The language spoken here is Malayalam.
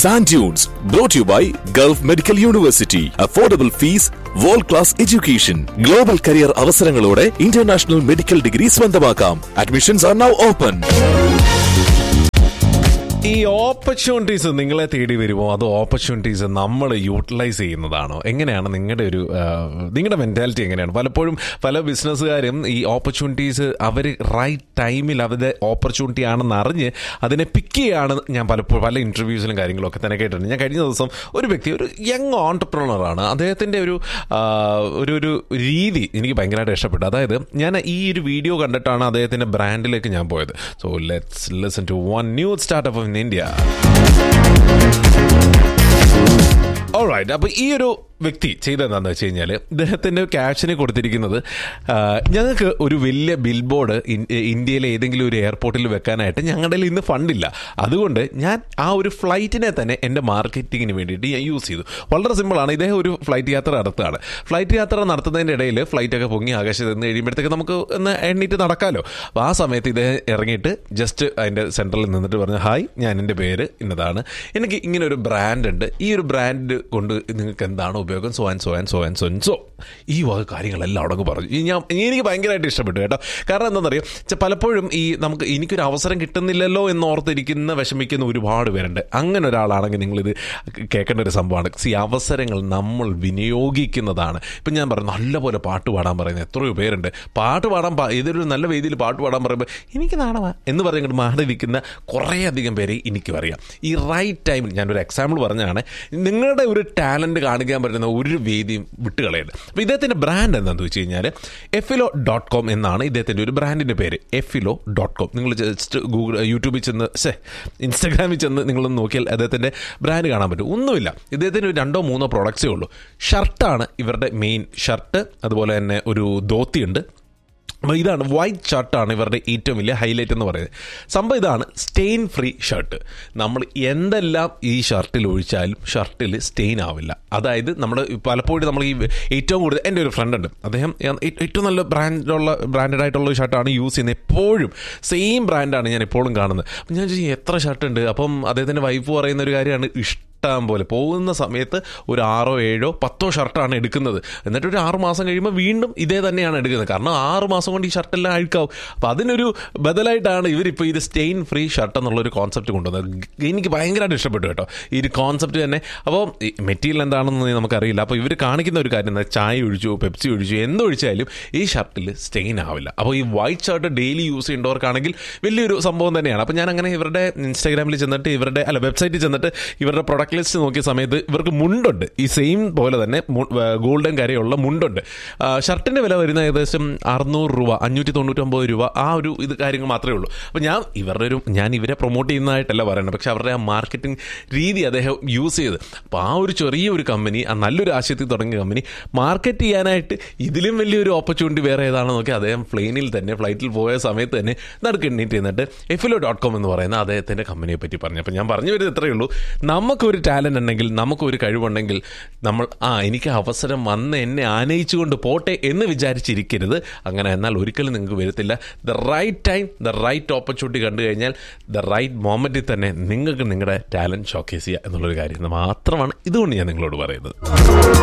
Sand Dunes, brought to you by Gulf Medical University. Affordable fees, world class education. Global career അവസരങ്ങളോടെ ഇന്റർനാഷണൽ മെഡിക്കൽ ഡിഗ്രി സ്വന്തമാക്കാം അഡ്മിഷൻസ് ആർ നൗ ഓപ്പൺ ഈ ഓപ്പർച്യൂണിറ്റീസ് നിങ്ങളെ തേടി വരുമോ അതോ ഓപ്പർച്യൂണിറ്റീസ് നമ്മൾ യൂട്ടിലൈസ് ചെയ്യുന്നതാണോ എങ്ങനെയാണ് നിങ്ങളുടെ ഒരു ആ, നിങ്ങളുടെ മെന്റാലിറ്റി എങ്ങനെയാണ് പലപ്പോഴും പല ബിസിനസ്സുകാരും ഈ ഓപ്പർച്യൂണിറ്റീസ് അവർ റൈറ്റ് ടൈമിൽ അവരുടെ ഓപ്പർച്യൂണിറ്റി ആണെന്ന് അറിഞ്ഞ് അതിനെ പിക്ക് ചെയ്യാണ് ഞാൻ പലപ്പോഴും പല ഇന്റർവ്യൂസിലും കാര്യങ്ങളൊക്കെ തന്നെ കേട്ടിട്ടുണ്ട് ഞാൻ കഴിഞ്ഞ ദിവസം ഒരു വ്യക്തി ഒരു യങ് ഓൺടർപ്രണറാണ് അദ്ദേഹത്തിൻ്റെ ഒരു ആ, ഒരു ഒരു രീതി എനിക്ക് ഭയങ്കരമായിട്ട് ഇഷ്ടപ്പെട്ടു അതായത് ഞാൻ ഈ ഒരു വീഡിയോ കണ്ടിട്ടാണ് അദ്ദേഹത്തിൻ്റെ ബ്രാൻഡിലേക്ക് ഞാൻ പോയത് so let's listen to one new startup in India alright അപ്പോൾ ഈ ഒരു വ്യക്തി ചെയ്തതെന്താണെന്ന് വെച്ച് കഴിഞ്ഞാൽ ഇദ്ദേഹത്തിൻ്റെ ക്യാഷിന് കൊടുത്തിരിക്കുന്നത് ആ, ഞങ്ങൾക്ക് ഒരു വലിയ ബിൽ ബോർഡ് ഇന്ത്യയിലെ ഏതെങ്കിലും ഒരു എയർപോർട്ടിൽ വെക്കാനായിട്ട് ഞങ്ങളുടെ കയ്യിൽ ഇന്ന് ഫണ്ടില്ല അതുകൊണ്ട് ഞാൻ ആ ഒരു ഫ്ലൈറ്റിനെ തന്നെ എൻ്റെ മാർക്കറ്റിങ്ങിന് വേണ്ടിയിട്ട് ഞാൻ യൂസ് ചെയ്തു വളരെ സിമ്പിളാണ് ഇദ്ദേഹം ഒരു ഫ്ലൈറ്റ് യാത്ര നടത്തുകയാണ് ഫ്ലൈറ്റ് യാത്ര നടത്തുന്നതിൻ്റെ ഇടയിൽ ഫ്ലൈറ്റൊക്കെ പൊങ്ങി ആകാശത്ത് നിന്ന് കഴിയുമ്പോഴത്തേക്ക് നമുക്ക് ഒന്ന് എണ്ണീറ്റ് നടക്കാമല്ലോ അപ്പോൾ ആ സമയത്ത് ഇദ്ദേഹം ഇറങ്ങിയിട്ട് ജസ്റ്റ് അതിൻ്റെ സെൻറ്ററിൽ നിന്നിട്ട് പറഞ്ഞു ഹായ് ഞാൻ എൻ്റെ പേര് ഇന്നതാണ് എനിക്ക് ഇങ്ങനെ ഒരു ബ്രാൻഡ് ഉണ്ട് ഈ ഒരു ബ്രാൻഡ് കൊണ്ട് നിങ്ങൾക്ക് എന്താണ് ഉപയോഗം so and so and so and so and so ഈ വക കാര്യങ്ങളെല്ലാം അവിടെ അങ്ങ് പറഞ്ഞു ഈ ഞാൻ എനിക്ക് ഭയങ്കരമായിട്ട് ഇഷ്ടപ്പെട്ടു കേട്ടോ കാരണം എന്താണെന്നറിയാം ചെ- പലപ്പോഴും ഈ നമുക്ക് എനിക്കൊരു അവസരം കിട്ടുന്നില്ലല്ലോ എന്ന് ഓർത്തിരിക്കുന്ന വിഷമിക്കുന്ന ഒരുപാട് പേരുണ്ട് അങ്ങനെ ഒരാളാണെങ്കിൽ നിങ്ങളിത് കേൾക്കേണ്ട ഒരു സംഭവമാണ് സി അവസരങ്ങൾ നമ്മൾ വിനിയോഗിക്കുന്നതാണ് ഇപ്പം ഞാൻ പറഞ്ഞു നല്ലപോലെ പാട്ട് പാടാൻ പറയുന്നത് എത്രയോ പേരുണ്ട് പാട്ട് പാടാൻ പാ- ഏതൊരു നല്ല വേദിയിൽ പാട്ട് പാടാൻ പറയുമ്പോൾ എനിക്ക് നാണമാ എന്ന് പറഞ്ഞിട്ട് മാറിയിരിക്കുന്ന കുറേയധികം പേരെ എനിക്കും അറിയാം ഈ റൈറ്റ് ടൈമിൽ ഞാനൊരു എക്സാമ്പിൾ പറഞ്ഞാണ് നിങ്ങളുടെ ഒരു ടാലൻറ്റ് കാണിക്കാൻ പറ്റുന്ന ഒരു വേദിയും വിട്ടുകളയരുത് അപ്പോൾ ഇദ്ദേഹത്തിൻ്റെ ബ്രാൻഡ് എന്താണെന്ന് വെച്ച് കഴിഞ്ഞാൽ എഫിലോ ഡോട്ട് കോം എന്നാണ് ഇദ്ദേഹത്തിൻ്റെ ഒരു ബ്രാൻഡിൻ്റെ പേര് എഫിലോ ഡോട്ട് കോം നിങ്ങൾ ജസ്റ്റ് ഗൂഗിൾ യൂട്യൂബിൽ ചെന്ന് ശേ ഇൻസ്റ്റാഗ്രാമിൽ ചെന്ന് നിങ്ങളൊന്ന് നോക്കിയാൽ അദ്ദേഹത്തിൻ്റെ ബ്രാൻഡ് കാണാൻ പറ്റും ഒന്നുമില്ല ഇദ്ദേഹത്തിന് ഒരു രണ്ടോ മൂന്നോ പ്രോഡക്ട്സേ ഉള്ളൂ ഷർട്ടാണ് ഇവരുടെ മെയിൻ ഷർട്ട് അതുപോലെ തന്നെ ഒരു ധോത്തിയുണ്ട് അപ്പോൾ ഇതാണ് വൈറ്റ് ഷർട്ടാണ് ഇവരുടെ ഏറ്റവും വലിയ ഹൈലൈറ്റ് എന്ന് പറയുന്നത് സംഭവം ഇതാണ് സ്റ്റെയിൻ ഫ്രീ ഷർട്ട് നമ്മൾ എന്തെല്ലാം ഈ ഷർട്ടിൽ ഒഴിച്ചാലും ഷർട്ടിൽ സ്റ്റെയിൻ ആവില്ല അതായത് നമ്മൾ പലപ്പോഴും നമ്മൾ ഈ ഏറ്റവും കൂടുതൽ എൻ്റെ ഒരു ഫ്രണ്ട് ഉണ്ട് അദ്ദേഹം ഏ- ഏറ്റവും നല്ല ബ്രാൻഡുള്ള ബ്രാൻഡഡ് ആയിട്ടുള്ള ഒരു ഷർട്ടാണ് യൂസ് ചെയ്യുന്നത് എപ്പോഴും സെയിം ബ്രാൻഡാണ് ഞാൻ എപ്പോഴും കാണുന്നത് അപ്പം ഞാൻ ചോദിച്ചു എത്ര ഷർട്ട് ഉണ്ട് അപ്പം അദ്ദേഹത്തിൻ്റെ വൈഫ് പറയുന്ന ഒരു കാര്യമാണ് ഇഷ്ടം പോലെ പോകുന്ന സമയത്ത് ഒരു ആറോ ഏഴോ പത്തോ ഷർട്ടാണ് എടുക്കുന്നത് എന്നിട്ട് ഒരു ആറ് മാസം കഴിയുമ്പോൾ വീണ്ടും ഇതേ തന്നെയാണ് എടുക്കുന്നത് കാരണം ആറ് മാസം കൊണ്ട് ഈ ഷർട്ടെല്ലാം അഴുക്കാവും അപ്പോൾ അതിനൊരു ബദലായിട്ടാണ് ഇവരിപ്പോൾ ഇത് സ്റ്റെയിൻ ഫ്രീ ഷർട്ട് എന്നുള്ളൊരു കോൺസെപ്റ്റ് കൊണ്ടുവന്നത് എനിക്ക് ഭയങ്കരമായിട്ട് ഇഷ്ടപ്പെട്ടു കേട്ടോ ഈ ഒരു കോൺസെപ്റ്റ് തന്നെ അപ്പോൾ മെറ്റീരിയൽ എന്താണെന്ന് നമുക്കറിയില്ല അപ്പോൾ ഇവർ കാണിക്കുന്ന ഒരു കാര്യം എന്താ ചായ ഒഴിച്ചു പെപ്സി ഒഴിച്ചു എന്തൊഴിച്ചാലും ഈ ഷർട്ടിൽ സ്റ്റെയിൻ ആവില്ല അപ്പോൾ ഈ വൈറ്റ് ഷർട്ട് ഡെയിലി യൂസ് ചെയ്യേണ്ടവർക്കാണെങ്കിൽ വലിയൊരു സംഭവം തന്നെയാണ് അപ്പോൾ ഞാൻ അങ്ങനെ ഇവരുടെ ഇൻസ്റ്റാഗ്രാമിൽ ചെന്നിട്ട് ഇവരുടെ അല്ല വെബ്സൈറ്റിൽ ചെന്നിട്ട് ഇവരുടെ പ്രൊഡക്റ്റ് ലിസ്റ്റ് നോക്കിയ സമയത്ത് ഇവർക്ക് മുണ്ടുണ്ട് ഈ സെയിം പോലെ തന്നെ ഗോൾഡൻ കരയുള്ള മുണ്ടുണ്ട് ആ, ഷർട്ടിൻ്റെ വില വരുന്ന ഏകദേശം അറുന്നൂറ് രൂപ അഞ്ഞൂറ്റി തൊണ്ണൂറ്റൊമ്പത് രൂപ ആ ഒരു ഇത് കാര്യങ്ങൾ മാത്രമേ ഉള്ളൂ അപ്പോൾ ഞാൻ ഇവരുടെ ഒരു ഞാൻ ഇവരെ പ്രൊമോട്ട് ചെയ്യുന്നതായിട്ടല്ല പറയുന്നത് പക്ഷേ അവരുടെ ആ മാർക്കറ്റിംഗ് രീതി അദ്ദേഹം യൂസ് ചെയ്ത് അപ്പോൾ ആ ഒരു ചെറിയ ഒരു കമ്പനി ആ നല്ലൊരു ആശയത്തിൽ തുടങ്ങിയ കമ്പനി മാർക്കറ്റ് ചെയ്യാനായിട്ട് ഇതിലും വലിയൊരു ഓപ്പർച്യൂണിറ്റി വേറെ ഏതാണെന്ന് നോക്കി അദ്ദേഹം പ്ലെയിനിൽ തന്നെ ഫ്ലൈറ്റിൽ പോയ സമയത്ത് തന്നെ നടുക്കെണ്ണീറ്റ് എന്നിട്ട് എഫിലോ ഡോട്ട് കോം എന്ന് പറയുന്ന അദ്ദേഹത്തിൻ്റെ കമ്പനിയെ പറ്റി പറഞ്ഞു അപ്പോൾ ഞാൻ പറഞ്ഞു വരുന്നത് ഇത്രയേ ഉള്ളൂ നമുക്കൊരു ടാലൻ്റ് ഉണ്ടെങ്കിൽ നമുക്കൊരു കഴിവുണ്ടെങ്കിൽ നമ്മൾ ആ എനിക്ക് അവസരം വന്ന് എന്നെ ആനയിച്ചുകൊണ്ട് പോട്ടെ എന്ന് വിചാരിച്ചിരിക്കരുത് അങ്ങനെ എന്നാൽ ഒരിക്കലും നിങ്ങൾക്ക് വരത്തില്ല the right time the right opportunity കണ്ടു കഴിഞ്ഞാൽ ദ റൈറ്റ് മൊമെൻറ്റിൽ തന്നെ നിങ്ങൾക്ക് നിങ്ങളുടെ ടാലൻറ്റ് ഷോക്കേസ് ചെയ്യുക എന്നുള്ളൊരു കാര്യം മാത്രമാണ് ഇതുകൊണ്ട് ഞാൻ നിങ്ങളോട് പറയുന്നത്